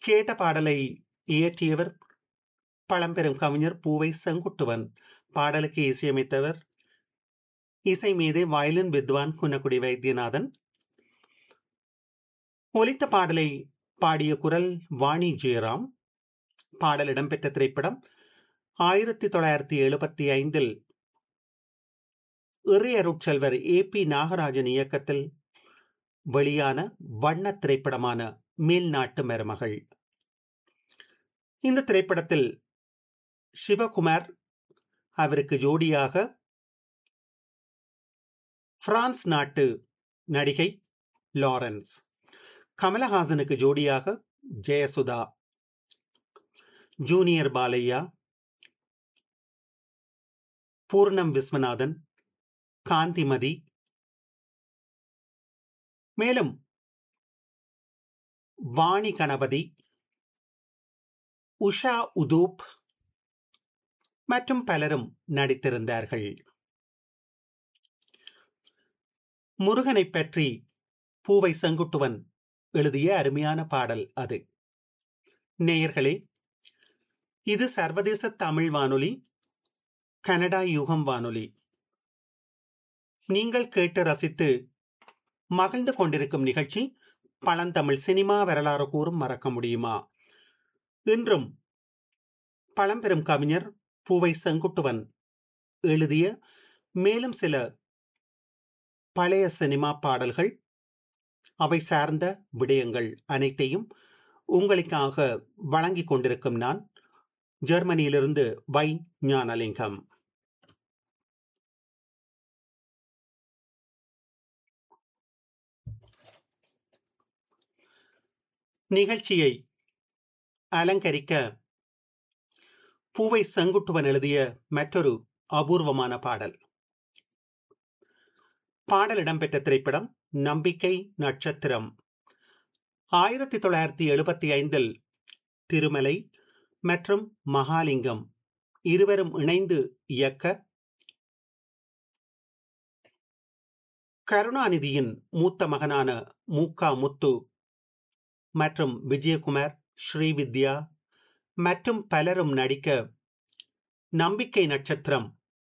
கேட்ட பாடலை இயற்றியவர் பழம்பெரும் கவிஞர் பூவை செங்குட்டுவன் பாடலுக்கு இசையமைத்தவர் இசை மீது வயலின் வித்வான் குன்னக்குடி வைத்தியநாதன் ஒலித்த பாடலை பாடிய குரல் வாணி ஜெயராம் பாடல் இடம்பெற்ற திரைப்படம் ஆயிரத்தி தொள்ளாயிரத்தி எழுபத்தி ஐந்தில் இறையருட்செல்வர் ஏ பி நாகராஜன் இயக்கத்தில் வெளியான வண்ண திரைப்படமான மேல்நாட்டு மருமகள் இந்த திரைப்படத்தில் சிவகுமார் அவருக்கு ஜோடியாக பிரான்ஸ் நாட்டு நடிகை லாரன்ஸ் கமலஹாசனுக்கு ஜோடியாக ஜெயசுதா ஜூனியர் பாலையா பூர்ணம் விஸ்வநாதன் காந்திமதி மேலும் வாணி கணபதி உஷா உதூப் மற்றும் பலரும் நடித்திருந்தார்கள் முருகனை பற்றி பூவை செங்குட்டுவன் எழுதிய அருமையான பாடல் அது நேயர்களே இது சர்வதேச தமிழ் வானொலி கனடா யுகம் வானொலி நீங்கள் கேட்டு ரசித்து மகிழ்ந்து கொண்டிருக்கும் நிகழ்ச்சி பழந்தமிழ் சினிமா வரலாறு கூறும் மறக்க முடியுமா இன்றும் பழம்பெரும் கவிஞர் பூவை செங்குட்டுவன் எழுதிய மேலும் சில பழைய சினிமா பாடல்கள் அவை சார்ந்த விடயங்கள் அனைத்தையும் உங்களுக்காக வழங்கிக் கொண்டிருக்கும் நான் ஜெர்மனியிலிருந்து வை ஞானலிங்கம் நிகழ்ச்சியை அலங்கரிக்க பூவை செங்குட்டுவன் எழுதிய மற்றொரு அபூர்வமான பாடல் பாடல் இடம்பெற்ற திரைப்படம் நம்பிக்கை நட்சத்திரம் ஆயிரத்தி தொள்ளாயிரத்தி எழுபத்தி ஐந்தில் திருமலை மற்றும் மகாலிங்கம் இருவரும் இணைந்து இயக்க கருணாநிதியின் மூத்த மகனான மூக்கா முத்து மற்றும் விஜயகுமார் ஸ்ரீவித்யா மற்றும் பலரும் நடிக்க நம்பிக்கை நட்சத்திரம்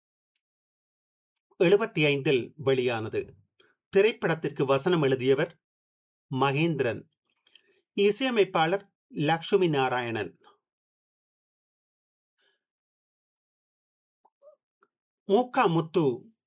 எழுபத்தி ஐந்தில் வெளியானது திரைப்படத்திற்கு வசனம் எழுதியவர் மகேந்திரன் இசையமைப்பாளர் லக்ஷ்மி நாராயணன் மூக்கா முத்து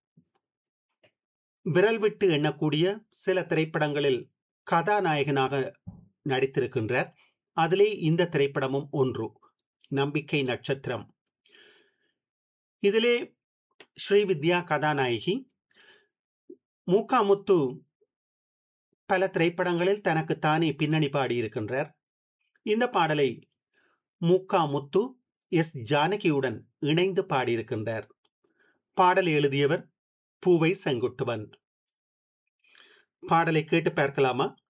விரல் விட்டு எண்ணக்கூடிய சில திரைப்படங்களில் கதாநாயகனாக நடித்திருக்கின்றார் அதிலே இந்த திரைப்படமும் ஒன்று நம்பிக்கை நட்சத்திரம் இதிலே ஸ்ரீவித்யா கதாநாயகி மூக்காமுத்து பல திரைப்படங்களில் தனக்கு தானே பின்னணி பாடியிருக்கின்றார் இந்த பாடலை மூக்கா முத்து எஸ் ஜானகியுடன் இணைந்து பாடியிருக்கின்றார் பாடலை எழுதியவர் பூவை செங்குட்டுவன் பாடலை கேட்டு பார்க்கலாமா